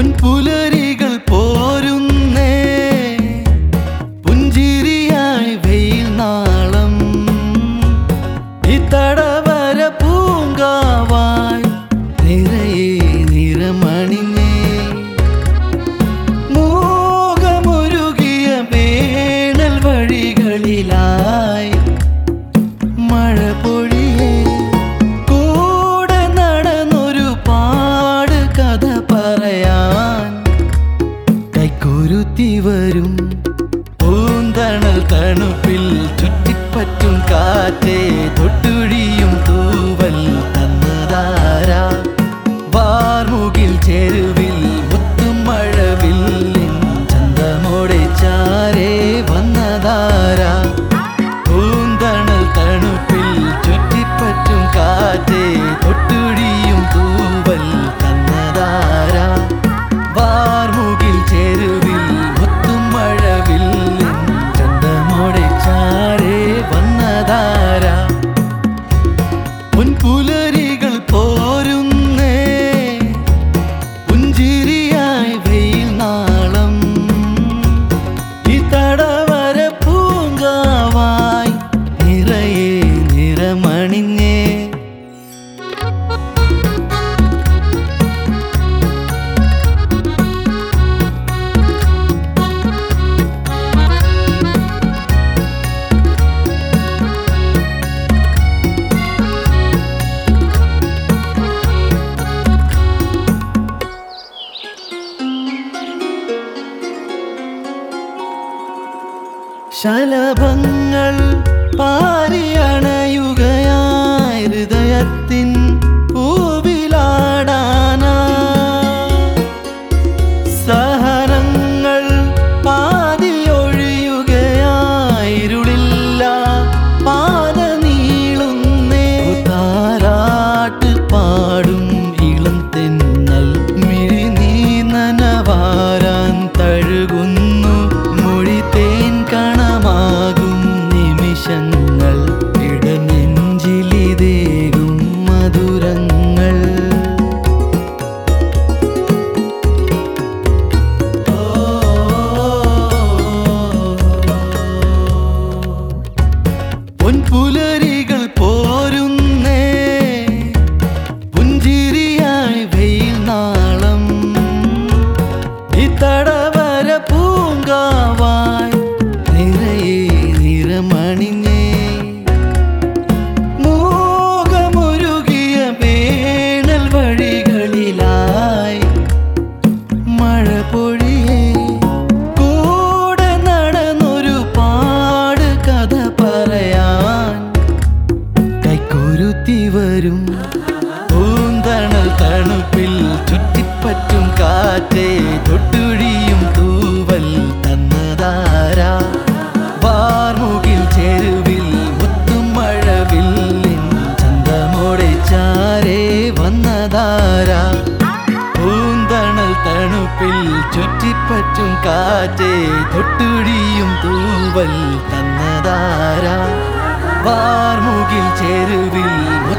പൊൻപുലരികൾ പോരുന്നേ പുഞ്ചിരിയായി വെയിൽ നാളം ഈ തടവര പൂങ്കാവായി നിറയെ നിറമണിഞ്ഞേ മൂകമുരുകിയ വേണൽ വഴികളിലായി മഴ പൊഴിയേ കൂടെ നടന്നൊരു പാട് കഥ പറയാൻ കൈക്കുരുത്തി വരും പൂന്തണൽ തണുപ്പിൽ ചുറ്റിപ്പറ്റും കാറ്റേ തൊട്ടുഴിയും തൂവൽ തന്നതാര വാർമുകിൽ ചെരുവിൽ മുത്തും മഴവില്ലിൻ ചന്തമോടെ ചാരേ വന്നതാര പൂന്തണൽ തണുപ്പിൽ ചുറ്റിപ്പറ്റും കാറ്റേ തൊട്ടുഴിയും തൂവൽ തന്നതാര വാർമുകിൽ ചെരുവിൽ മുത്തും മഴവില്ലിൻ ചന്തമോടെ ചാരേ വന്നതാര മുൻപുലരികൾ പോരുന്നേ പുഞ്ചിരിയായി വെയിൽ നാളം ഈ തടവര പൂങ്കാവായി നിറയെ നിറമണിഞ്ഞേ ശലഭങ്ങൾ പാരിയണയുകയായി ഹൃദയത്തിൻ പൂവിലാടാനാ സഹനങ്ങൾ പാതിയൊഴിയുകയായിരുളില്ല പാത നീളുന്നേ താരാട്ട് പാടും ഇളം തെന്നൽ മിഴി നീ നനവാരാൻ തഴുകുന്നു മൊഴി തേൻ കണമാകും നിമിഷങ്ങൾ ഇടനെഞ്ചിലിതേകും മധുരങ്ങൾ പൊൻപുലരികൾ പോരുന്നേ പുഞ്ചിരിയായി വെയിൽ നാളം ഈ തടവര പൂങ്കാവായി നിറയെ നിറമണിഞ്ഞേ മൂകമുരുകിയ വേണൽ വഴികളിലായി മഴ പൊഴിയേ കൂടെ നടന്നൊരു പാട് കഥ പറയാൻ കൈക്കുരുത്തി വരും പൂന്തണൽ തണുപ്പിൽ ചുറ്റിപ്പറ്റും കാറ്റേ തൊട്ടുഴിയും തൂവൽ തന്നതാര വാർമുകിൽ ചെരുവിൽ മുത്തും മഴവില്ലിൻ ചന്തമോടെ ചാരേ വന്നതാര പൂന്തണൽ തണുപ്പിൽ ചുറ്റിപ്പറ്റും കാറ്റേ തൊട്ടുഴിയും തൂവൽ തന്നതാര വാർമുകിൽ ചെരുവിൽ